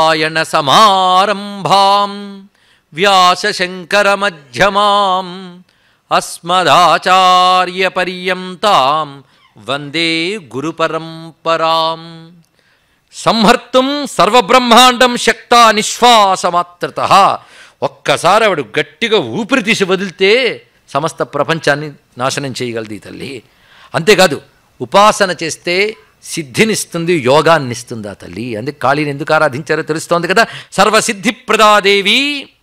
నారాయణ సమారంభాం వ్యాసశంకరమధ్యమాం అస్మదాచార్యపర్యంతాం వందే గురుపరంపరాం సంహర్తం సర్వబ్రహ్మాండం శక్త నిశ్వాసమాత్రత ఒక్కసారి ఆవిడ గట్టిగా ఊపిరి తీసి వదిలితే సమస్త ప్రపంచాన్ని నాశనం చేయగలదు ఈ తల్లి అంతేకాదు ఉపాసన చేస్తే సిద్ధినిస్తుంది యోగాన్నిస్తుంది ఆ తల్లి అందుకే కాళీని ఎందుకు ఆరాధించారో తెలుస్తోంది కదా సర్వసిద్ధిప్రదాదేవి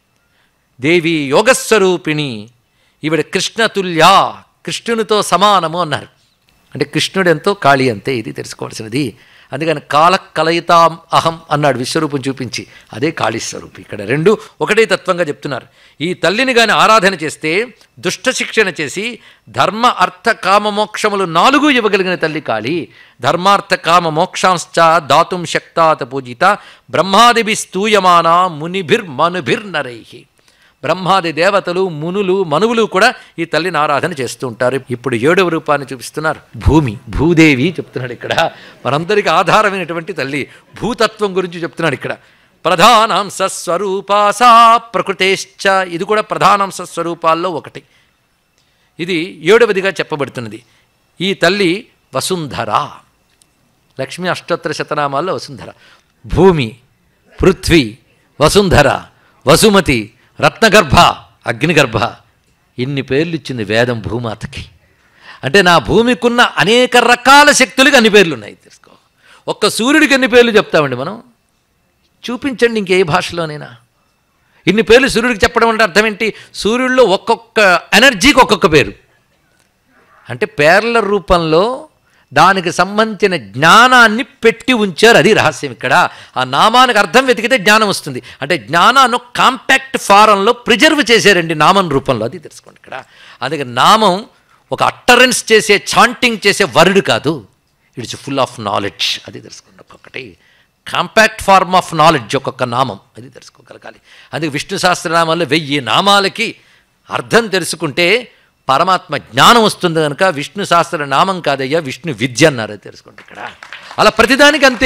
దేవి యోగస్వరూపిణి ఈవిడ కృష్ణతుల్యా కృష్ణునితో సమానము అన్నారు అంటే కృష్ణుడు ఎంతో కాళీ అంతే ఇది తెలుసుకోవాల్సినది అందుకని కాల కలయితాం అహం అన్నాడు విశ్వరూపం చూపించి అదే కాళీ స్వరూపం ఇక్కడ రెండు ఒకటే తత్వంగా చెప్తున్నారు ఈ తల్లిని కానీ ఆరాధన చేస్తే దుష్ట శిక్షణ చేసి ధర్మ అర్థ కామ మోక్షములు నాలుగు ఇవ్వగలిగిన తల్లి కాళీ ధర్మార్థ కామ మోక్షాంశ్చ దాతుం శక్తాత పూజిత బ్రహ్మాదిభి స్తూయమాన మునిభిర్మనుభిర్నరై బ్రహ్మాది దేవతలు మునులు మనువులు కూడా ఈ తల్లిని ఆరాధన చేస్తూ ఉంటారు ఇప్పుడు ఏడవ రూపాన్ని చూపిస్తున్నారు భూమి భూదేవి చెప్తున్నాడు ఇక్కడ మనందరికీ ఆధారమైనటువంటి తల్లి భూతత్వం గురించి చెప్తున్నాడు ఇక్కడ ప్రధానాంశ స్వరూపాసా ప్రకృతేశ్చ ఇది కూడా ప్రధానాంశ స్వరూపాల్లో ఒకటి ఇది ఏడవదిగా చెప్పబడుతున్నది ఈ తల్లి వసుంధర లక్ష్మీ అష్టోత్తర శతనామాల్లో వసుంధర భూమి పృథ్వీ వసుంధర వసుమతి రత్నగర్భ అగ్నిగర్భ ఇన్ని పేర్లు ఇచ్చింది వేదం భూమాతకి అంటే నా భూమికున్న అనేక రకాల శక్తులకి అన్ని పేర్లు ఉన్నాయి తెలుసుకో ఒక్క సూర్యుడికి ఎన్ని పేర్లు చెప్తామండి మనం చూపించండి ఇంకే భాషలోనైనా ఇన్ని పేర్లు సూర్యుడికి చెప్పడం అంటే అర్థం ఏంటి సూర్యుడిలో ఒక్కొక్క ఎనర్జీకి ఒక్కొక్క పేరు అంటే పేర్ల రూపంలో దానికి సంబంధించిన జ్ఞానాన్ని పెట్టి ఉంచారు అది రహస్యం ఇక్కడ ఆ నామానికి అర్థం వెతికితే జ్ఞానం వస్తుంది అంటే జ్ఞానాన్ని కాంపాక్ట్ ఫారంలో ప్రిజర్వ్ చేశారండి నామం రూపంలో అది తెలుసుకోండి ఇక్కడ అందుకే నామం ఒక అట్టరెన్స్ చేసే చాంటింగ్ చేసే వర్డ్ కాదు ఇట్స్ ఫుల్ ఆఫ్ నాలెడ్జ్ అది తెలుసుకోండి ఒక్కొక్కటి కాంపాక్ట్ ఫార్మ్ ఆఫ్ నాలెడ్జ్ ఒక్కొక్క నామం అది తెలుసుకోగలగాలి అందుకే విష్ణు సహస్రనామాల్లో వెయ్యి నామాలకి అర్థం తెలుసుకుంటే పరమాత్మ జ్ఞానం వస్తుంది కనుక విష్ణు సహస్ర నామం కాదయ్యా విష్ణు విద్య అన్నారు అది తెలుసుకోండి ఇక్కడ అలా ప్రతిదానికి అంతే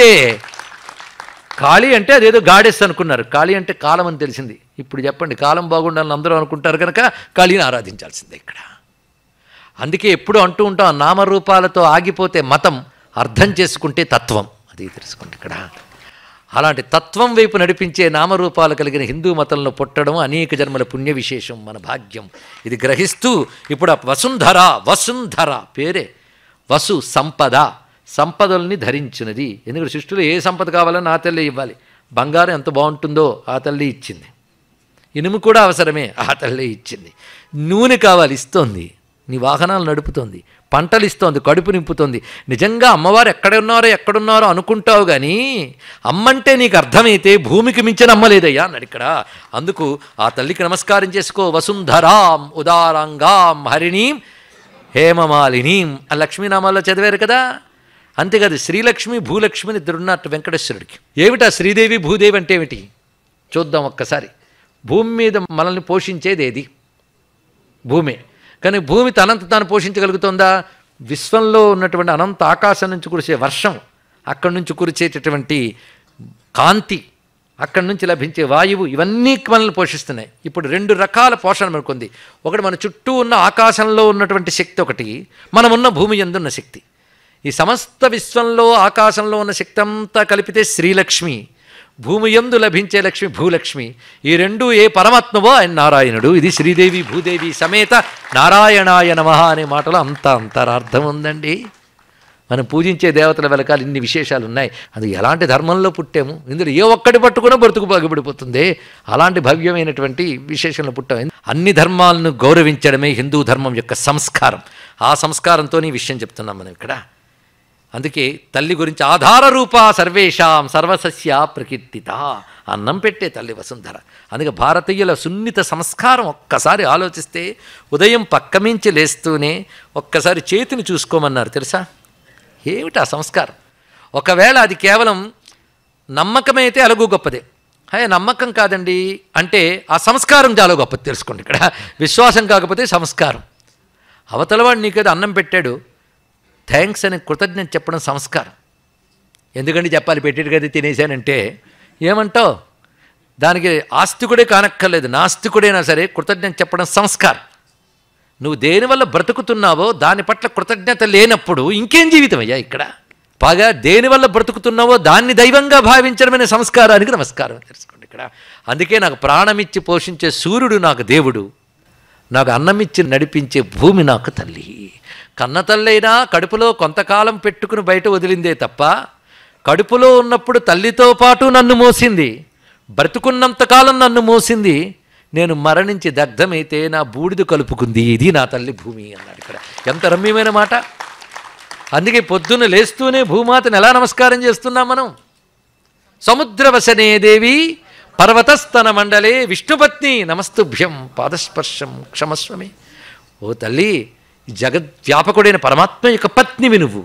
కాళీ అంటే అదేదో గాడెస్ అనుకున్నారు కాళీ అంటే కాలం అని తెలిసింది ఇప్పుడు చెప్పండి కాలం బాగుండాలని అందరూ అనుకుంటారు కనుక కాళీని ఆరాధించాల్సిందే ఇక్కడ అందుకే ఎప్పుడు అంటూ ఉంటాం నామరూపాలతో ఆగిపోతే మతం అర్థం చేసుకుంటే తత్వం అది తెలుసుకోండి ఇక్కడ అలాంటి తత్వం వైపు నడిపించే నామరూపాలు కలిగిన హిందూ మతంలో పుట్టడం అనేక జన్మల పుణ్య విశేషం మన భాగ్యం ఇది గ్రహిస్తూ ఇప్పుడు ఆ వసుంధర వసుంధర పేరే వసు సంపద సంపదల్ని ధరించినది ఎందుకంటే సృష్టిలో ఏ సంపద కావాలని ఆ తల్లి ఇవ్వాలి బంగారం ఎంత బాగుంటుందో ఆ తల్లి ఇచ్చింది ఇనుము కూడా అవసరమే ఆ తల్లి ఇచ్చింది నూనె కావాలి ఇస్తోంది నీ వాహనాలు నడుపుతోంది పంటలు ఇస్తోంది కడుపు నింపుతోంది నిజంగా అమ్మవారు ఎక్కడున్నారో ఎక్కడున్నారో అనుకుంటావు కానీ అమ్మంటే నీకు అర్థమైతే భూమికి మించిన అమ్మలేదయ్యా అన్నాడు ఇక్కడ అందుకు ఆ తల్లికి నమస్కారం చేసుకో వసుంధరాం ఉదారంగాం హరిణీం హేమమాలినీం ఆ లక్ష్మీనామాల్లో చదివారు కదా అంతేకాదు శ్రీలక్ష్మి భూలక్ష్మి అని ఇద్దరున్నట్టు వెంకటేశ్వరుడికి ఏమిటా శ్రీదేవి భూదేవి అంటే ఏమిటి చూద్దాం ఒక్కసారి భూమి మీద మనల్ని పోషించేది ఏది భూమి కానీ భూమి తనంత తాను పోషించగలుగుతుందా విశ్వంలో ఉన్నటువంటి అనంత ఆకాశం నుంచి కురిసే వర్షం అక్కడి నుంచి కురిచేటటువంటి కాంతి అక్కడి నుంచి లభించే వాయువు ఇవన్నీ మనల్ని పోషిస్తున్నాయి ఇప్పుడు రెండు రకాల పోషణ మనకుంది ఒకటి మన చుట్టూ ఉన్న ఆకాశంలో ఉన్నటువంటి శక్తి ఒకటి మనమున్న భూమి ఎందున్న శక్తి ఈ సమస్త విశ్వంలో ఆకాశంలో ఉన్న శక్తి అంతా కలిపితే శ్రీలక్ష్మి భూమి ఎందు లభించే లక్ష్మి భూలక్ష్మి ఈ రెండు ఏ పరమాత్మవో ఆయన నారాయణుడు ఇది శ్రీదేవి భూదేవి సమేత నారాయణాయ నమః అనే మాటలో అంత అంతరార్థం ఉందండి మనం పూజించే దేవతల వెనకాల ఇన్ని విశేషాలు ఉన్నాయి అది ఎలాంటి ధర్మంలో పుట్టాము ఇందులో ఏ ఒక్కటి పట్టుకున్నా బ్రతుకు బాగుపడిపోతుంది అలాంటి భవ్యమైనటువంటి విశేషంలో పుట్టాము అన్ని ధర్మాలను గౌరవించడమే హిందూ ధర్మం యొక్క సంస్కారం ఆ సంస్కారంతో ఈ విషయం చెప్తున్నాం మనం ఇక్కడ అందుకే తల్లి గురించి ఆధార రూప సర్వేషాం సర్వసస్య ప్రకీర్తిత అన్నం పెట్టే తల్లి వసుంధర అందుకే భారతీయుల సున్నిత సంస్కారం ఒక్కసారి ఆలోచిస్తే ఉదయం పక్కమించి లేస్తూనే ఒక్కసారి చేతిని చూసుకోమన్నారు తెలుసా ఏమిటి ఆ సంస్కారం ఒకవేళ అది కేవలం నమ్మకమైతే అలుగు గొప్పదే హే నమ్మకం కాదండి అంటే ఆ సంస్కారం చాలా గొప్పది తెలుసుకోండి ఇక్కడ విశ్వాసం కాకపోతే సంస్కారం అవతలవాడు నీకేదో అన్నం పెట్టాడు థ్యాంక్స్ అని కృతజ్ఞత చెప్పడం సంస్కారం ఎందుకంటే చెప్పాలి పెట్టాడు కదా తినేశానంటే ఏమంటావు దానికి ఆస్తికుడే కానక్కర్లేదు నాస్తికుడైనా సరే కృతజ్ఞత చెప్పడం సంస్కారం నువ్వు దేనివల్ల బ్రతుకుతున్నావో దాని పట్ల కృతజ్ఞత లేనప్పుడు ఇంకేం జీవితం అయ్యా ఇక్కడ పగా దేనివల్ల బ్రతుకుతున్నావో దాన్ని దైవంగా భావించడమైన సంస్కారానికి నమస్కారం తెలుసుకోండి ఇక్కడ అందుకే నాకు ప్రాణమిచ్చి పోషించే సూర్యుడు నాకు దేవుడు నాకు అన్నమిచ్చి నడిపించే భూమి నాకు తల్లి కన్న తల్లైనా కడుపులో కొంతకాలం పెట్టుకుని బయట వదిలిందే తప్ప కడుపులో ఉన్నప్పుడు తల్లితో పాటు నన్ను మోసింది బ్రతుకున్నంతకాలం నన్ను మోసింది నేను మరణించి దగ్ధమైతే నా బూడిద కలుపుకుంది ఇది నా తల్లి భూమి అన్నాడు ఇక్కడ ఎంత రమ్యమైన మాట అందుకే పొద్దున్న లేస్తూనే భూమాతను ఎలా నమస్కారం చేస్తున్నాం మనం సముద్రవసనే దేవి పర్వతస్తన మండలే విష్ణుపత్ని నమస్తుభ్యం పాదస్పర్శం క్షమస్వమి ఓ తల్లి జగద్వ్యాపకుడైన పరమాత్మ యొక్క పత్నివి నువ్వు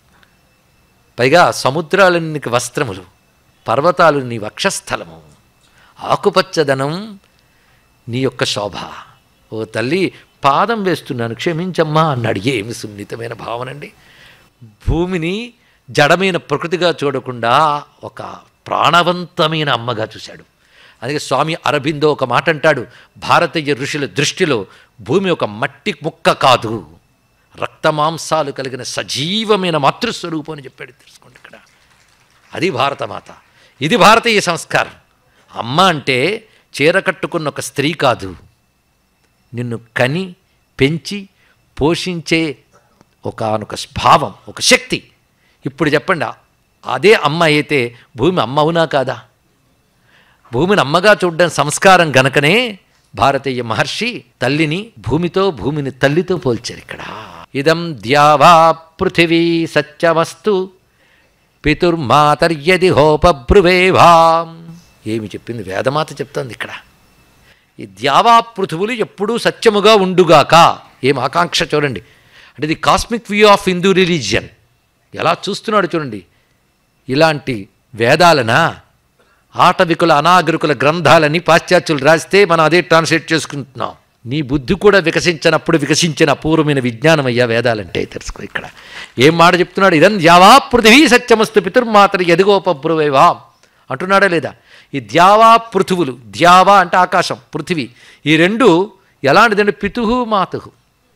పైగా సముద్రాలు నీకు వస్త్రములు పర్వతాలు నీ వక్షస్థలము ఆకుపచ్చదనం నీ యొక్క శోభ ఓ తల్లి పాదం వేస్తున్నాను క్షమించమ్మా అన్నాడు ఏమి సున్నితమైన భావనండి భూమిని జడమైన ప్రకృతిగా చూడకుండా ఒక ప్రాణవంతమైన అమ్మగా చూశాడు అందుకే స్వామి అరబిందో ఒక మాట అంటాడు భారతీయ ఋషుల దృష్టిలో భూమి ఒక మట్టి ముక్క కాదు రక్తమాంసాలు కలిగిన సజీవమైన మాతృస్వరూపం అని చెప్పాడు తెలుసుకోండి ఇక్కడ అది భారతమాత ఇది భారతీయ సంస్కారం అమ్మ అంటే చీర కట్టుకున్న ఒక స్త్రీ కాదు నిన్ను కని పెంచి పోషించే ఒకనొక భావం ఒక శక్తి ఇప్పుడు చెప్పండి అదే అమ్మ అయితే భూమి అమ్మ అవునా కాదా భూమిని అమ్మగా చూడడం సంస్కారం గనకనే భారతీయ మహర్షి తల్లిని భూమితో భూమిని తల్లితో పోల్చారు ఇక్కడ ఇదం ద్యావా పృథివీ సత్యమస్తు పితుర్మాతర్యది హోపభ్రువేభాం ఏమి చెప్పింది వేదమాత చెప్తోంది ఇక్కడ ఈ ద్యావా పృథువులు ఎప్పుడూ సత్యముగా ఉండుగాక ఏం ఆకాంక్ష చూడండి అంటే the cosmic view of Hindu religion ఎలా చూస్తున్నాడు చూడండి ఇలాంటి వేదాలనా ఆటవికుల అనాగరికుల గ్రంథాలని పాశ్చాత్యులు రాస్తే మనం అదే ట్రాన్స్లేట్ చేసుకుంటున్నాం నీ బుద్ధి కూడా వికసించినప్పుడు వికసించిన అపూర్వమైన విజ్ఞానం అయ్యా వేదాలంటే తెలుసుకో ఇక్కడ ఏం మాట చెప్తున్నాడు ఇదం ద్యావా పృథివీ సత్యమస్తు పితుర్మాతరి ఎదుగోపభ్రువేవా అంటున్నాడా లేదా ఈ ద్యావా పృథువులు ద్యావా అంటే ఆకాశం పృథివీ ఈ రెండు ఎలాంటిదంటే పితుహు మాతుహు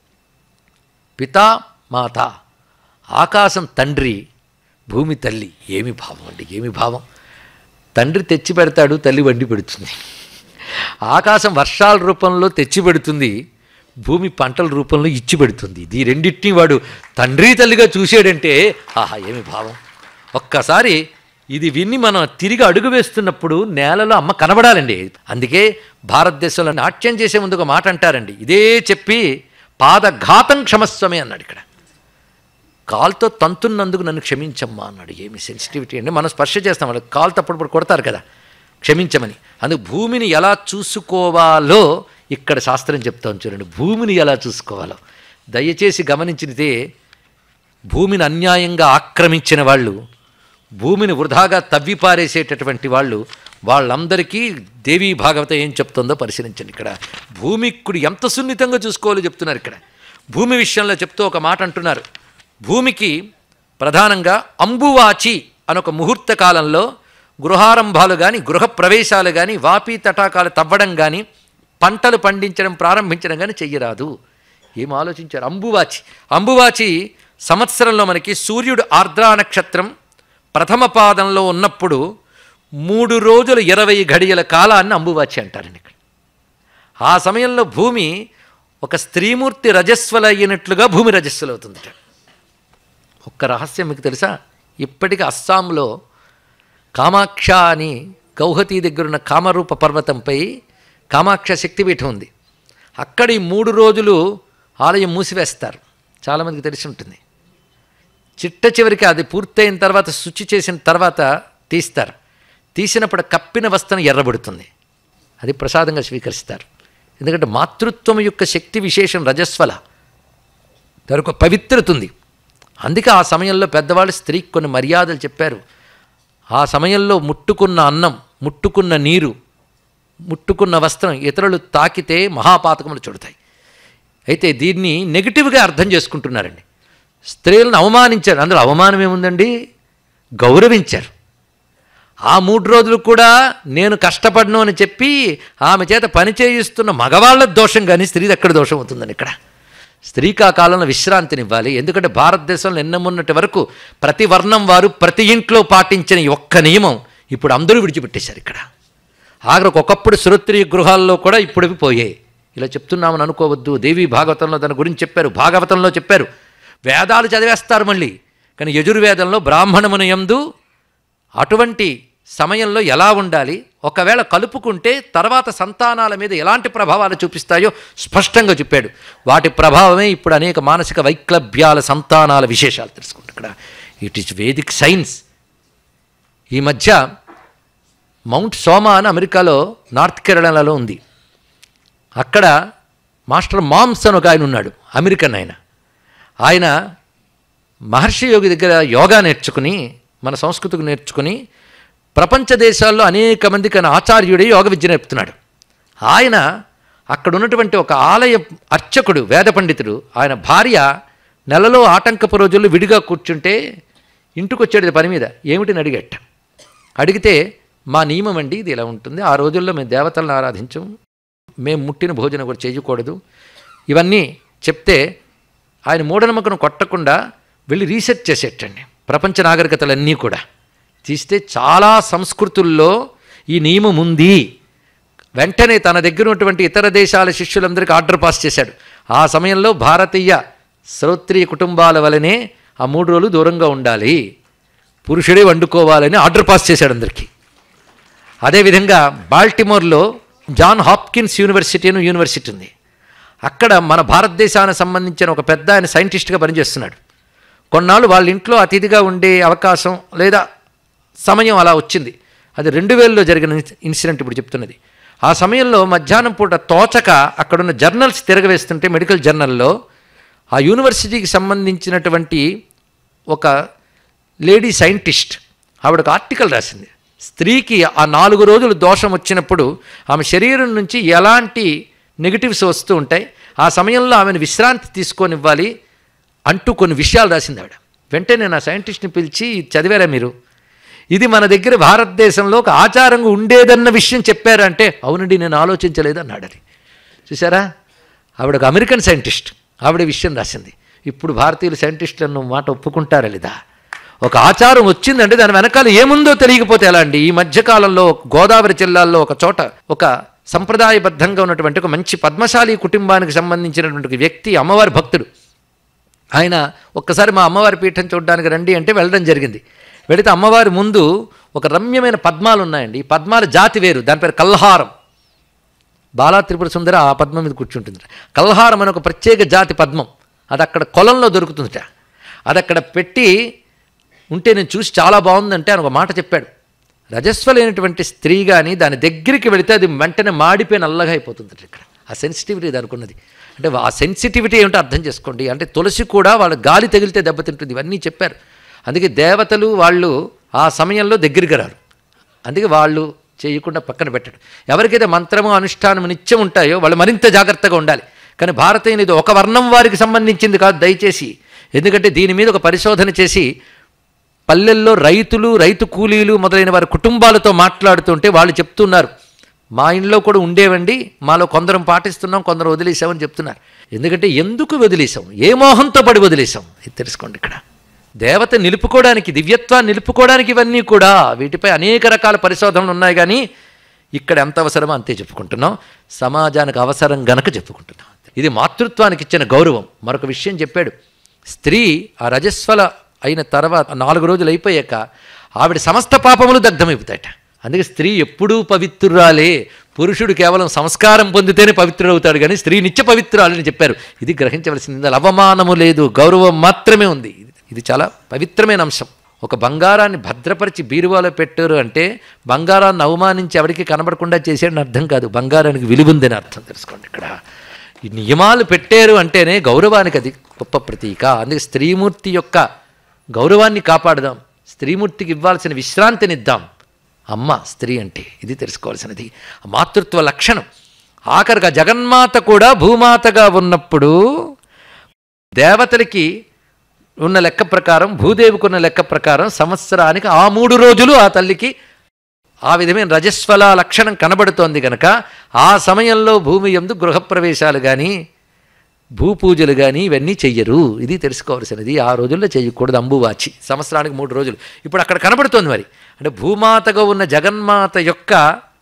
పితా మాత ఆకాశం తండ్రి భూమి తల్లి ఏమి భావం అండి ఏమి భావం తండ్రి తెచ్చి పెడతాడు తల్లి వండి పెడుతుంది ఆకాశం వర్షాల రూపంలో తెచ్చి పెడుతుంది భూమి పంటల రూపంలో ఇచ్చి పెడుతుంది ఈ రెండింటిని వాడు తండ్రి తల్లిగా చూసాడంటే ఆహా ఏమి భావం ఒక్కసారి ఇది విని మనం తిరిగి అడుగు వేస్తున్నప్పుడు నేలలో అమ్మ కనబడాలండి అందుకే భారతదేశంలో నాట్యం చేసే ముందు ఒక మాట అంటారండి ఇదే చెప్పి పాదఘాతం క్షమస్వమే అన్నాడు ఇక్కడ కాల్తో తంతున్నందుకు నన్ను క్షమించమ్మా అన్నాడు ఏమి సెన్సిటివిటీ అండి మనం స్పర్శ చేస్తాం వాళ్ళు కాలు తప్పుడు కొడతారు కదా క్షమించమని అందుకు భూమిని ఎలా చూసుకోవాలో ఇక్కడ శాస్త్రం చెప్తాం చూడండి భూమిని ఎలా చూసుకోవాలో దయచేసి గమనించితే భూమిని అన్యాయంగా ఆక్రమించిన వాళ్ళు భూమిని వృధాగా తవ్విపారేసేటటువంటి వాళ్ళు వాళ్ళందరికీ దేవీ భాగవత ఏం చెప్తుందో పరిశీలించండి ఇక్కడ భూమికుడు ఎంత సున్నితంగా చూసుకోవాలో చెప్తున్నారు ఇక్కడ భూమి విషయంలో చెప్తూ ఒక మాట అంటున్నారు భూమికి ప్రధానంగా అంబువాచి అనొక ముహూర్త కాలంలో గృహారంభాలు కానీ గృహ ప్రవేశాలు కానీ వాపి తటాకాలు తవ్వడం కానీ పంటలు పండించడం ప్రారంభించడం కానీ చెయ్యరాదు ఏం ఆలోచించారు అంబువాచి అంబువాచి సంవత్సరంలో మనకి సూర్యుడు ఆర్ద్రా నక్షత్రం ప్రథమ పాదంలో ఉన్నప్పుడు మూడు రోజులు ఇరవై ఘడియల కాలాన్ని అంబువాచి అంటారండి ఇక్కడ ఆ సమయంలో భూమి ఒక స్త్రీమూర్తి రజస్వల అయినట్లుగా భూమి రజస్వలు అవుతుందట ఒక్క రహస్యం మీకు తెలుసా ఇప్పటికీ అస్సాంలో కామాక్ష అని గౌహతి దగ్గరున్న కామరూప పర్వతంపై కామాక్ష శక్తిపీఠం ఉంది అక్కడ ఈ మూడు రోజులు ఆలయం మూసివేస్తారు చాలామందికి తెలిసి ఉంటుంది చిట్ట చివరికి అది పూర్తయిన తర్వాత శుచి చేసిన తర్వాత తీస్తారు తీసినప్పుడు కప్పిన వస్త్రం ఎర్రబడుతుంది అది ప్రసాదంగా స్వీకరిస్తారు ఎందుకంటే మాతృత్వం యొక్క శక్తి విశేషం రజస్వల దానికి పవిత్రత ఉంది అందుకే ఆ సమయంలో పెద్దవాళ్ళు స్త్రీకి కొన్ని మర్యాదలు చెప్పారు ఆ సమయంలో ముట్టుకున్న అన్నం ముట్టుకున్న నీరు ముట్టుకున్న వస్త్రం ఇతరులు తాకితే మహాపాతకములు చుడతాయి అయితే దీన్ని నెగిటివ్గా అర్థం చేసుకుంటున్నారండి స్త్రీలను అవమానించారు అందులో అవమానం ఏముందండి గౌరవించారు ఆ మూడు రోజులు కూడా నేను కష్టపడను అని చెప్పి ఆమె చేత పని చేయిస్తున్న మగవాళ్ళ దోషం కానీ స్త్రీది ఎక్కడ దోషం అవుతుందని ఇక్కడ స్త్రీకి ఆ కాలంలో విశ్రాంతినివ్వాలి ఎందుకంటే భారతదేశంలో ఎన్నమున్నటి వరకు ప్రతి వర్ణం వారు ప్రతి ఇంట్లో పాటించిన ఈ ఒక్క నియమం ఇప్పుడు అందరూ విడిచిపెట్టేశారు ఇక్కడ ఆఖరికి ఒకప్పుడు శ్రోత్రియ గృహాల్లో కూడా ఇప్పుడు ఇవి పోయాయి ఇలా చెప్తున్నామని అనుకోవద్దు దేవి భాగవతంలో దాని గురించి చెప్పారు భాగవతంలో చెప్పారు వేదాలు చదివేస్తారు మళ్ళీ కానీ యజుర్వేదంలో బ్రాహ్మణమును యందు అటువంటి సమయంలో ఎలా ఉండాలి ఒకవేళ కలుపుకుంటే తర్వాత సంతానాల మీద ఎలాంటి ప్రభావాలు చూపిస్తాయో స్పష్టంగా చెప్పాడు వాటి ప్రభావమే ఇప్పుడు అనేక మానసిక వైక్లభ్యాల సంతానాల విశేషాలు తెలుసుకుంటాం ఇక్కడ ఇట్ ఈస్ వేదిక్ సైన్స్ ఈ మధ్య మౌంట్ సోమా అని అమెరికాలో నార్త్ కేరళలో ఉంది అక్కడ మాస్టర్ మామ్స్ అని ఒక ఆయన ఉన్నాడు అమెరికన్ ఆయన ఆయన మహర్షి యోగి దగ్గర యోగా నేర్చుకుని మన సంస్కృతికి నేర్చుకుని ప్రపంచ దేశాల్లో అనేక మందికి ఆయన ఆచార్యుడే యోగ విద్య నేర్పుతున్నాడు ఆయన అక్కడ ఉన్నటువంటి ఒక ఆలయ అర్చకుడు వేద పండితుడు ఆయన భార్య నెలలో ఆటంకపు రోజుల్లో విడిగా కూర్చుంటే ఇంటికి వచ్చాడు పని మీద ఏమిటిని అడిగట్ట అడిగితే మా నియమం అండి ఇది ఇలా ఉంటుంది ఆ రోజుల్లో మేము దేవతలను ఆరాధించం మేము ముట్టిన భోజనం కూడా చేయకూడదు ఇవన్నీ చెప్తే ఆయన మూఢనమ్మకను కొట్టకుండా వెళ్ళి రీసెర్చ్ చేసేటండి ప్రపంచ నాగరికతలన్నీ కూడా తీస్తే చాలా సంస్కృతుల్లో ఈ నియమం ఉంది వెంటనే తన దగ్గర ఉన్నటువంటి ఇతర దేశాల శిష్యులందరికీ ఆర్డర్ పాస్ చేశాడు ఆ సమయంలో భారతీయ శ్రోత్రియ కుటుంబాల వలనే ఆ మూడు రోజులు దూరంగా ఉండాలి పురుషుడే వండుకోవాలని ఆర్డర్ పాస్ చేశాడు అందరికీ అదేవిధంగా బాల్టిమోర్లో జాన్ హాప్కిన్స్ యూనివర్సిటీ అని యూనివర్సిటీ ఉంది అక్కడ మన భారతదేశానికి సంబంధించిన ఒక పెద్ద ఆయన సైంటిస్ట్గా పనిచేస్తున్నాడు కొన్నాళ్ళు వాళ్ళ ఇంట్లో అతిథిగా ఉండే అవకాశం లేదా సమయం అలా వచ్చింది అది రెండు వేలలో జరిగిన ఇన్సిడెంట్ ఇప్పుడు చెప్తున్నది ఆ సమయంలో మధ్యాహ్నం పూట తోచక అక్కడున్న జర్నల్స్ తిరగవేస్తుంటే మెడికల్ జర్నల్లో ఆ యూనివర్సిటీకి సంబంధించినటువంటి ఒక లేడీ సైంటిస్ట్ ఆవిడ ఒక ఆర్టికల్ రాసింది స్త్రీకి ఆ నాలుగు రోజులు దోషం వచ్చినప్పుడు ఆమె శరీరం నుంచి ఎలాంటి నెగిటివ్స్ వస్తూ ఉంటాయి ఆ సమయంలో ఆమెను విశ్రాంతి తీసుకొనివ్వాలి అంటూ కొన్ని విషయాలు రాసింది ఆవిడ వెంటనే నా సైంటిస్ట్ని పిలిచి "ఇది చదివారా మీరు ఇది మన దగ్గర భారతదేశంలో ఒక ఆచారంగా ఉండేదన్న విషయం చెప్పారంటే అవునండి నేను ఆలోచించలేదు అన్నాడు అది చూసారా ఆవిడ ఒక అమెరికన్ సైంటిస్ట్ ఆవిడ విషయం రాసింది ఇప్పుడు భారతీయులు సైంటిస్టులను మాట ఒప్పుకుంటారా లేదా ఒక ఆచారం వచ్చిందంటే దాని వెనకాల ఏముందో తెలియకపోతే ఎలా అండి ఈ మధ్యకాలంలో గోదావరి జిల్లాల్లో ఒక చోట ఒక సంప్రదాయబద్ధంగా ఉన్నటువంటి ఒక మంచి పద్మశాలి కుటుంబానికి సంబంధించినటువంటి ఒక వ్యక్తి అమ్మవారి భక్తుడు ఆయన ఒక్కసారి మా అమ్మవారి పీఠం చూడడానికి రండి అంటే వెళ్ళడం జరిగింది వెళితే అమ్మవారి ముందు ఒక రమ్యమైన పద్మాలు ఉన్నాయండి ఈ పద్మాల జాతి వేరు దాని పేరు కల్హారం బాలా త్రిపుర సుందర ఆ పద్మం మీద కూర్చుంటుంది కల్హారం అనే ఒక ప్రత్యేక జాతి పద్మం అది అక్కడ కొలంలో దొరుకుతుందిట అది అక్కడ పెట్టి ఉంటే నేను చూసి చాలా బాగుందంటే ఆయన ఒక మాట చెప్పాడు రజస్వలైనటువంటి స్త్రీ కానీ దాని దగ్గరికి వెళితే అది వెంటనే మాడిపోయి నల్లగా అయిపోతుంది ఇక్కడ ఆ సెన్సిటివిటీ దానికి ఉన్నది అంటే ఆ సెన్సిటివిటీ ఏమిటో అర్థం చేసుకోండి అంటే తులసి కూడా వాళ్ళ గాలి తగిలితే దెబ్బతింటుంది ఇవన్నీ చెప్పారు అందుకే దేవతలు వాళ్ళు ఆ సమయంలో దగ్గరికి రారు అందుకే వాళ్ళు చేయకుండా పక్కన పెట్టడు ఎవరికైతే మంత్రము అనుష్ఠానము నిత్యం ఉంటాయో వాళ్ళు మరింత జాగ్రత్తగా ఉండాలి కానీ భారతీయుని ఇది ఒక వర్ణం వారికి సంబంధించింది కాదు దయచేసి ఎందుకంటే దీని మీద ఒక పరిశోధన చేసి పల్లెల్లో రైతులు రైతు కూలీలు మొదలైన వారి కుటుంబాలతో మాట్లాడుతుంటే వాళ్ళు చెప్తున్నారు మా ఇంట్లో కూడా ఉండేవండి మాలో కొందరం పాటిస్తున్నాం కొందరు వదిలేసామని చెప్తున్నారు ఎందుకంటే ఎందుకు వదిలేసాం ఏ మోహంతో పడి వదిలేసాం ఇది తెలుసుకోండి ఇక్కడ దేవత నిలుపుకోవడానికి దివ్యత్వాన్ని నిలుపుకోవడానికి ఇవన్నీ కూడా వీటిపై అనేక రకాల పరిశోధనలు ఉన్నాయి కానీ ఇక్కడ ఎంత అవసరమో అంతే చెప్పుకుంటున్నాం సమాజానికి అవసరం గనక చెప్పుకుంటున్నాం ఇది మాతృత్వానికి ఇచ్చిన గౌరవం మరొక విషయం చెప్పాడు స్త్రీ ఆ రజస్వల అయిన తర్వాత నాలుగు రోజులు అయిపోయాక ఆవిడ సమస్త పాపములు దగ్ధమైపోతాయట అందుకే స్త్రీ ఎప్పుడూ పవిత్రురాలే పురుషుడు కేవలం సంస్కారం పొందితేనే పవిత్రుడవుతాడు కానీ స్త్రీ నిత్య పవిత్రురాలని చెప్పారు ఇది గ్రహించవలసింది ఇందులో అవమానము లేదు గౌరవం మాత్రమే ఉంది ఇది చాలా పవిత్రమైన అంశం ఒక బంగారాన్ని భద్రపరిచి బీరువాలో పెట్టారు అంటే బంగారాన్ని అవమానించి ఎవరికి కనబడకుండా చేసేయని అర్థం కాదు బంగారానికి విలువుందని అర్థం తెలుసుకోండి ఇక్కడ ఈ నియమాలు పెట్టారు అంటేనే గౌరవానికి అది గొప్ప ప్రతీక అందుకే స్త్రీమూర్తి యొక్క గౌరవాన్ని కాపాడదాం స్త్రీమూర్తికి ఇవ్వాల్సిన విశ్రాంతినిద్దాం అమ్మ స్త్రీ అంటే ఇది తెలుసుకోవాల్సినది మాతృత్వ లక్షణం ఆఖరిగా జగన్మాత కూడా భూమాతగా ఉన్నప్పుడు దేవతలకి ఉన్న లెక్క ప్రకారం భూదేవికి ఉన్న లెక్క ప్రకారం సంవత్సరానికి ఆ మూడు రోజులు ఆ తల్లికి ఆ విధమైన రజస్వల లక్షణం కనబడుతోంది కనుక ఆ సమయంలో భూమి ఎందు గృహప్రవేశాలు కానీ భూపూజలు కానీ ఇవన్నీ చెయ్యరు ఇది తెలుసుకోవాల్సినది ఆ రోజుల్లో చేయకూడదు అంబువాచి సంవత్సరానికి మూడు రోజులు ఇప్పుడు అక్కడ కనబడుతోంది మరి అంటే భూమాతగా ఉన్న జగన్మాత యొక్క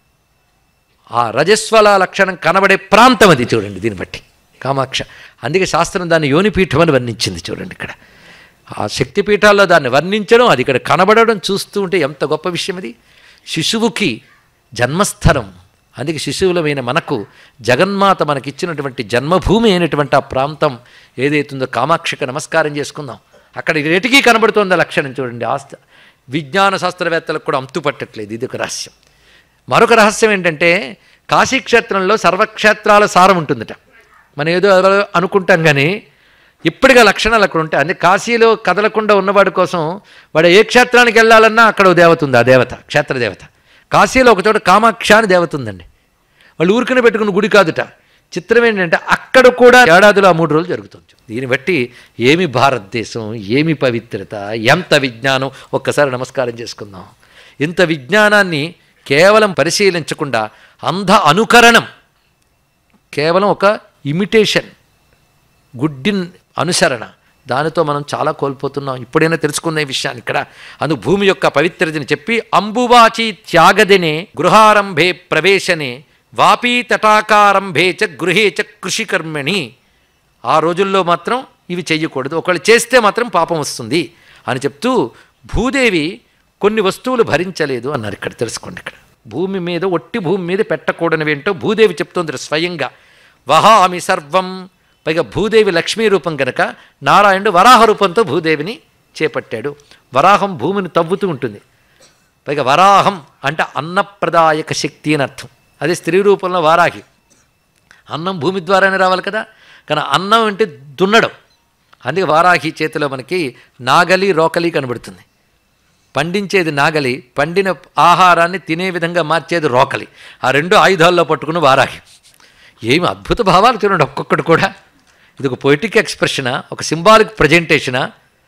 ఆ రజస్వల లక్షణం కనబడే ప్రాంతం అది చూడండి దీన్ని బట్టి కామాక్ష అందుకే శాస్త్రం దాన్ని యోనిపీఠం అని వర్ణించింది చూడండి ఇక్కడ ఆ శక్తిపీఠాల్లో దాన్ని వర్ణించడం అది ఇక్కడ కనబడడం చూస్తూ ఉంటే ఎంత గొప్ప విషయం అది శిశువుకి జన్మస్థలం అందుకే శిశువులమైన మనకు జగన్మాత మనకిచ్చినటువంటి జన్మభూమి అయినటువంటి ఆ ప్రాంతం ఏదైతుందో కామాక్షికి నమస్కారం చేసుకుందాం అక్కడ రేటికి కనబడుతోంది ఆ లక్షణం చూడండి ఆస్త విజ్ఞాన శాస్త్రవేత్తలకు కూడా అంతు పట్టట్లేదు ఇది ఒక రహస్యం మరొక రహస్యం ఏంటంటే కాశీక్షేత్రంలో సర్వక్షేత్రాల సారం ఉంటుందట మనం ఏదో అలా అనుకుంటాం కానీ ఇప్పటిగా లక్షణాలు అక్కడ ఉంటాయి అందుకే కాశీలో కదలకుండా ఉన్నవాడి కోసం వాడు ఏ క్షేత్రానికి వెళ్ళాలన్నా అక్కడ ఓ దేవత ఉంది ఆ దేవత క్షేత్ర దేవత కాశీలో ఒక చోట కామాక్ష అని దేవత ఉందండి వాళ్ళు ఊరికనే పెట్టుకున్న గుడి కాదుట చిత్రం ఏంటంటే అక్కడ కూడా ఏడాదిలో ఆ మూడు రోజులు జరుగుతుంది దీన్ని బట్టి ఏమి భారతదేశం ఏమి పవిత్రత ఎంత విజ్ఞానం ఒక్కసారి నమస్కారం చేసుకుందాం ఇంత విజ్ఞానాన్ని కేవలం పరిశీలించకుండా అంధ అనుకరణం కేవలం ఒక ఇమిటేషన్ గుడ్డి అనుసరణ దానితో మనం చాలా కోల్పోతున్నాం ఇప్పుడైనా తెలుసుకున్న ఈ విషయాన్ని ఇక్కడ అందు భూమి యొక్క పవిత్రతని చెప్పి అంబువాచి త్యాగదినే గృహారంభే ప్రవేశనే వాపీ తటాకారంభే చ గృహే చ కృషికర్మణి ఆ రోజుల్లో మాత్రం ఇవి చెయ్యకూడదు ఒకళ్ళు చేస్తే మాత్రం పాపం వస్తుంది అని చెప్తూ భూదేవి కొన్ని వస్తువులు భరించలేదు అన్నారు ఇక్కడ తెలుసుకోండి ఇక్కడ భూమి మీద ఒట్టి భూమి మీద పెట్టకూడనివేంటో భూదేవి చెప్తోంది స్వయంగా వహామి సర్వం పైగా భూదేవి లక్ష్మీ రూపం గనక నారాయణుడు వరాహ రూపంతో భూదేవిని చేపట్టాడు వరాహం భూమిని తవ్వుతూ ఉంటుంది పైగా వరాహం అంటే అన్నప్రదాయక శక్తి అని అర్థం అదే స్త్రీ రూపంలో వారాహి అన్నం భూమి ద్వారానే రావాలి కదా కానీ అన్నం అంటే దున్నడం అందుకే వారాహి చేతిలో మనకి నాగలి రోకలి కనబడుతుంది పండించేది నాగలి పండిన ఆహారాన్ని తినే విధంగా మార్చేది రోకలి ఆ రెండు ఆయుధాల్లో పట్టుకుని వారాహి ఏమి అద్భుత భావాలు చూడండి ఒక్కొక్కటి కూడా ఇది ఒక పొయిటిక్ ఎక్స్ప్రెషనా ఒక సింబాలిక్ ప్రజెంటేషనా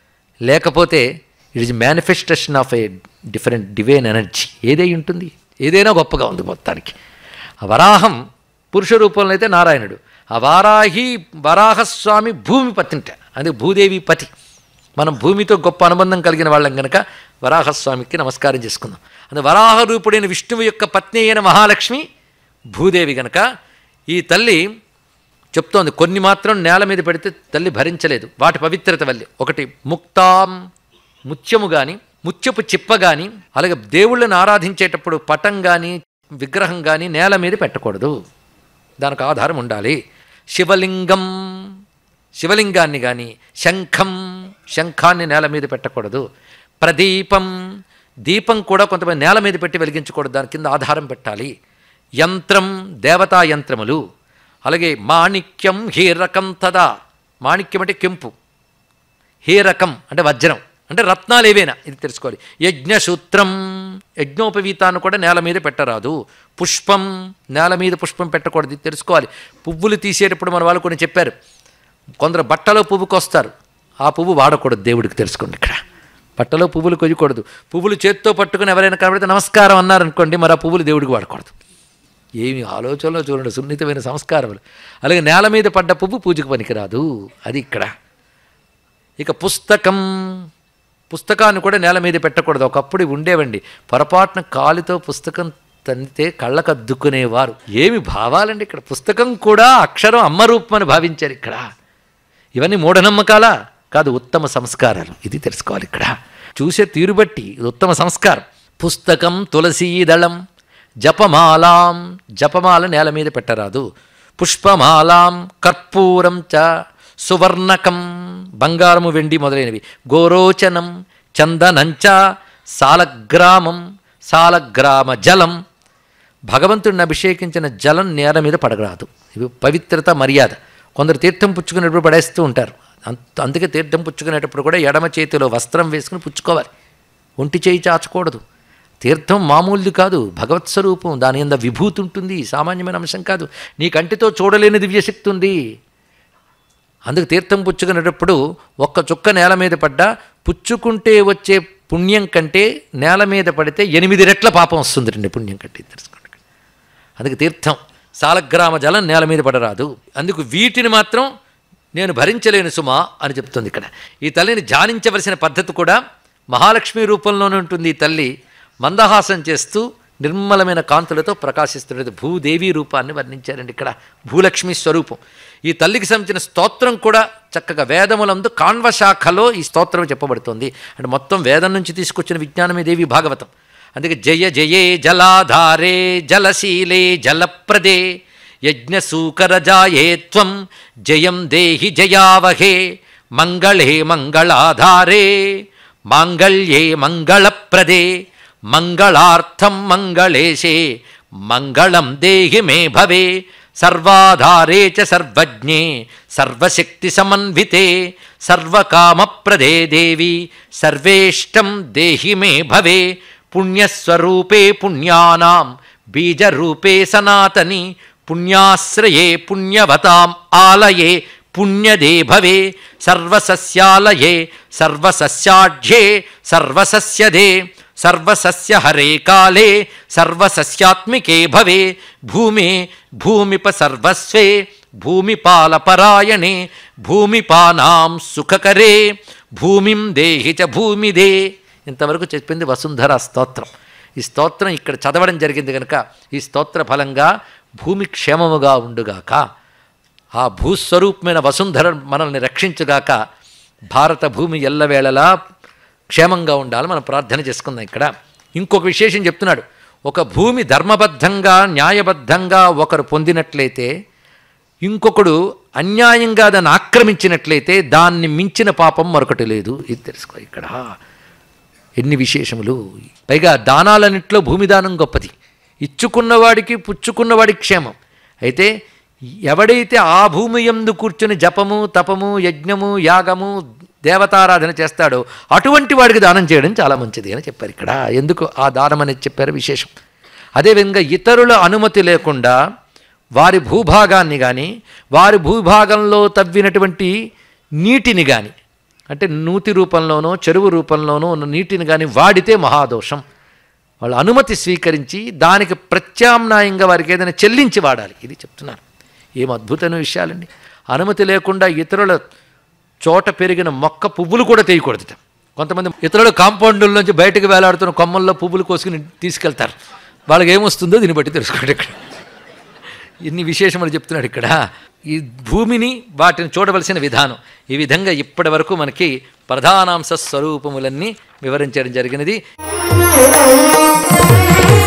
లేకపోతే it is manifestation of a different divine energy ఏదై ఉంటుంది ఏదైనా గొప్పగా ఉంది మొత్తానికి ఆ వరాహం పురుష రూపంలో అయితే నారాయణుడు ఆ వారాహి వరాహస్వామి భూమి పతింట అది భూదేవి పతి మనం భూమితో గొప్ప అనుబంధం కలిగిన వాళ్ళం కనుక వరాహస్వామికి నమస్కారం చేసుకుందాం అది వరాహ రూపుడైన విష్ణువు యొక్క పత్ని అయిన మహాలక్ష్మి భూదేవి గనక ఈ తల్లి చెప్తోంది కొన్ని మాత్రం నేల మీద పెడితే తల్లి భరించలేదు వాటి పవిత్రత వల్లే ఒకటి ముక్తాం ముత్యము కానీ ముత్యపు చిప్ప కానీ అలాగే దేవుళ్ళని ఆరాధించేటప్పుడు పటం కానీ విగ్రహం కానీ నేల మీద పెట్టకూడదు దానికి ఆధారం ఉండాలి శివలింగం శివలింగాన్ని కానీ శంఖం శంఖాన్ని నేల మీద పెట్టకూడదు ప్రదీపం దీపం కూడా కొంతమంది నేల మీద పెట్టి వెలిగించకూడదు దాని కింద ఆధారం పెట్టాలి యంత్రం దేవతా యంత్రములు అలాగే మాణిక్యం హీరకం తదా మాణిక్యం అంటే కెంపు హీరకం అంటే వజ్రం అంటే రత్నాలు ఏవైనా ఇది తెలుసుకోవాలి యజ్ఞసూత్రం యజ్ఞోపవీతాన్ని కూడా నేల మీద పెట్టరాదు పుష్పం నేల మీద పుష్పం పెట్టకూడదు ఇది తెలుసుకోవాలి పువ్వులు తీసేటప్పుడు మన వాళ్ళు కొన్ని చెప్పారు కొందరు బట్టలో పువ్వుకి వస్తారు ఆ పువ్వు వాడకూడదు దేవుడికి తెలుసుకోండి ఇక్కడ బట్టలో పువ్వులు కొయ్యకూడదు పువ్వులు చేత్తో పట్టుకుని ఎవరైనా కనబడితే నమస్కారం అన్నారనుకోండి మరి ఆ పువ్వులు దేవుడికి వాడకూడదు ఏమి ఆలోచనలో చూడండి సున్నితమైన సంస్కారములు అలాగే నేల మీద పడ్డ పువ్వు పూజకు పనికిరాదు అది ఇక్కడ ఇక పుస్తకం పుస్తకాన్ని కూడా నేల మీద పెట్టకూడదు ఒకప్పుడు ఇవి ఉండేవండి పొరపాటున కాలుతో పుస్తకం తంతే కళ్ళకు అద్దుకునేవారు ఏమి భావాలండి ఇక్కడ పుస్తకం కూడా అక్షరం అమ్మ రూపం అని భావించారు ఇక్కడ ఇవన్నీ మూఢనమ్మకాలా కాదు ఉత్తమ సంస్కారాలు ఇది తెలుసుకోవాలి ఇక్కడ చూసే తీరు బట్టి ఇది ఉత్తమ సంస్కారం పుస్తకం తులసీదళం జపమాలాం జపమాల నేల మీద పెట్టరాదు పుష్పమాలాం కర్పూరం చ సువర్ణకం బంగారము వెండి మొదలైనవి గోరోచనం చందనంచ సాలగ్రామం సాలగ్రామ జలం భగవంతుడిని అభిషేకించిన జలం నేల మీద పడగరాదు ఇవి పవిత్రత మర్యాద కొందరు తీర్థం పుచ్చుకునేటప్పుడు పడేస్తూ ఉంటారు అంత అందుకే తీర్థం పుచ్చుకునేటప్పుడు కూడా ఎడమ చేతిలో వస్త్రం వేసుకుని పుచ్చుకోవాలి ఒంటి చేయి చాచకూడదు తీర్థం మామూలుది కాదు భగవత్ స్వరూపం దాని మీద విభూతి ఉంటుంది సామాన్యమైన అంశం కాదు నీ కంటితో చూడలేని దివ్యశక్తి ఉంది అందుకు తీర్థం పుచ్చుకునేటప్పుడు ఒక్క చుక్క నేల మీద పడ్డా పుచ్చుకుంటే వచ్చే పుణ్యం కంటే నేల మీద పడితే ఎనిమిది రెట్ల పాపం వస్తుందండి పుణ్యం కంటే తెలుసుకోండి అందుకే తీర్థం సాలగ్రామ జలం నేల మీద పడరాదు అందుకు వీటిని మాత్రం నేను భరించలేను సుమా అని చెప్తుంది ఇక్కడ ఈ తల్లిని ధ్యానించవలసిన పద్ధతి కూడా మహాలక్ష్మి రూపంలోనే ఉంటుంది ఈ తల్లి మందహాసం చేస్తూ నిర్మలమైన కాంతులతో ప్రకాశిస్తున్నది భూదేవి రూపాన్ని వర్ణించారండి ఇక్కడ భూలక్ష్మి స్వరూపం ఈ తల్లికి సంబంధించిన స్తోత్రం కూడా చక్కగా వేదములందు కాన్వశాఖలో ఈ స్తోత్రం చెప్పబడుతుంది అంటే మొత్తం వేదం నుంచి తీసుకొచ్చిన విజ్ఞానమే దేవి భాగవతం అందుకే జయ జయే జలాధారే జలశీలే జలప్రదే యజ్ఞసూకరజాయే త్వం జయం దేహి జయావహే మంగళే మంగళాధారే మాంగళ్యే మంగళప్రదే మంగళార్థం మంగళేశే మంగళం దేహి మే భవే సర్వాధారే చ సర్వజ్ఞే సర్వశక్తి సమన్వితే సర్వకామప్రదే దేవి సర్వేష్టం దేహి మే భవే పుణ్యస్వరూపే పుణ్యానాం బీజరూపే సనాతని పుణ్యాశ్రయే పుణ్యవతాం ఆలయే పుణ్యదే భవే సర్వసస్యాలయే సర్వసస్యాఢ్యే సర్వసస్యదే సర్వసస్య హరే కాలే సర్వసస్యాత్మికే భవే భూమే భూమిప సర్వస్వే భూమిపాలపరాయణే భూమిపానాం సుఖకరే భూమిం దేహి చ భూమిదే ఇంతవరకు చెప్పింది వసుంధర స్తోత్రం ఈ స్తోత్రం ఇక్కడ చదవడం జరిగింది కనుక ఈ స్తోత్ర ఫలంగా భూమి క్షేమముగా ఉండుగాక ఆ భూస్వరూపమైన వసుంధర మనల్ని రక్షించుగాక భారత భూమి ఎల్లవేళలా క్షేమంగా ఉండాలి మనం ప్రార్థన చేసుకుందాం ఇక్కడ ఇంకొక విశేషం చెప్తున్నాడు ఒక భూమి ధర్మబద్ధంగా న్యాయబద్ధంగా ఒకరు పొందినట్లయితే ఇంకొకడు అన్యాయంగా దాన్ని ఆక్రమించినట్లయితే దాన్ని మించిన పాపం మరొకటి లేదు ఇది తెలుసుకో ఇక్కడ ఎన్ని విశేషములు పైగా దానాలన్నింటిలో భూమిదానం గొప్పది ఇచ్చుకున్నవాడికి పుచ్చుకున్నవాడికి క్షేమం అయితే ఎవడైతే ఆ భూమి యందు కూర్చుని జపము తపము యజ్ఞము యాగము దేవతారాధన చేస్తాడో అటువంటి వాడికి దానం చేయడం చాలా మంచిది అని చెప్పారు ఇక్కడ ఎందుకు ఆ దానం అనేది చెప్పారు విశేషం అదేవిధంగా ఇతరుల అనుమతి లేకుండా వారి భూభాగాన్ని కానీ వారి భూభాగంలో తవ్వినటువంటి నీటిని కానీ అంటే నూతి రూపంలోనో చెరువు రూపంలోనో ఉన్న నీటిని కానీ వాడితే మహాదోషం వాళ్ళ అనుమతి స్వీకరించి దానికి ప్రత్యామ్నాయంగా వారికి ఏదైనా చెల్లించి వాడాలి ఇది చెప్తున్నారు ఏం అద్భుతమైన విషయాలండి అనుమతి లేకుండా ఇతరుల చోట పెరిగిన మొక్క పువ్వులు కూడా తీయకూడదుట కొంతమంది ఇతరుల కాంపౌండుల నుంచి బయటకు వేలాడుతున్న కొమ్మల్లో పువ్వులు కోసుకుని తీసుకెళ్తారు వాళ్ళకి ఏమొస్తుందో దీన్ని బట్టి తెలుసుకోండి ఇక్కడ ఇన్ని విశేషములు చెప్తున్నాడు ఇక్కడ ఈ భూమిని వాటిని చూడవలసిన విధానం ఈ విధంగా ఇప్పటి వరకు మనకి ప్రధానాంశ స్వరూపములన్నీ వివరించడం జరిగినది Thank you.